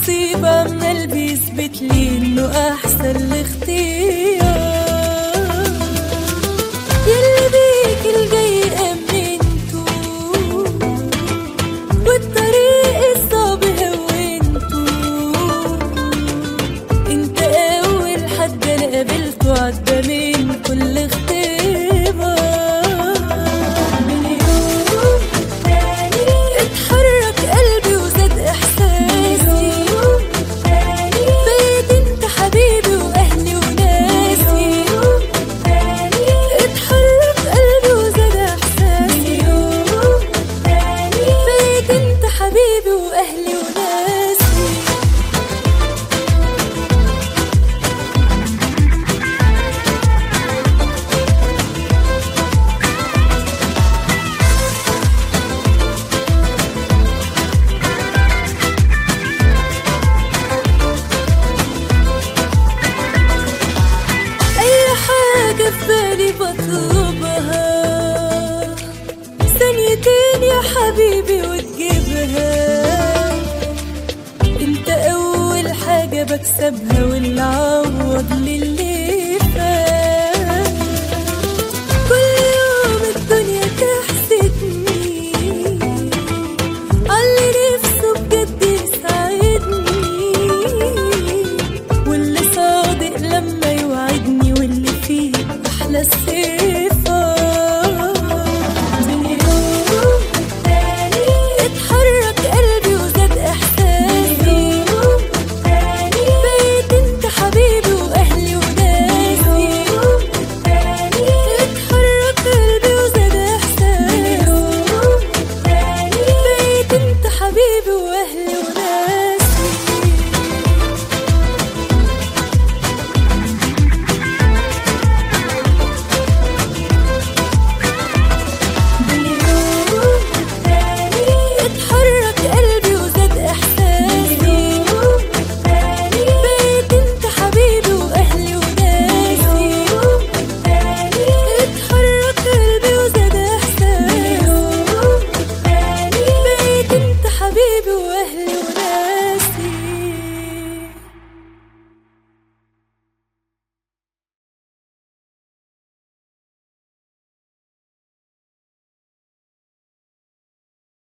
نصيب عمال بيثبت لي انه احسن الاختيار يلي بيك الجاي امنتو والطريق الصعب هونتو انت اول حد انا قابلته عدى من كل اختبار من يوم تاني اتحرك قلبي وزاد احساسي بقيت انت حبيبي واهلي وناسي اتحرك قلبي وزاد احساسي بقيت انت حبيبي واهلي وناسي أي حاجة في بالي بطلبها ثانيتين يا حبيبي وتجيبها انت أول حاجة بكسبها واللي عوض لي اللي فات كل يوم الدنيا تحسدني عاللي نفسه بجد يساعدني واللي صادق لما يوعدني واللي فيه احلى السر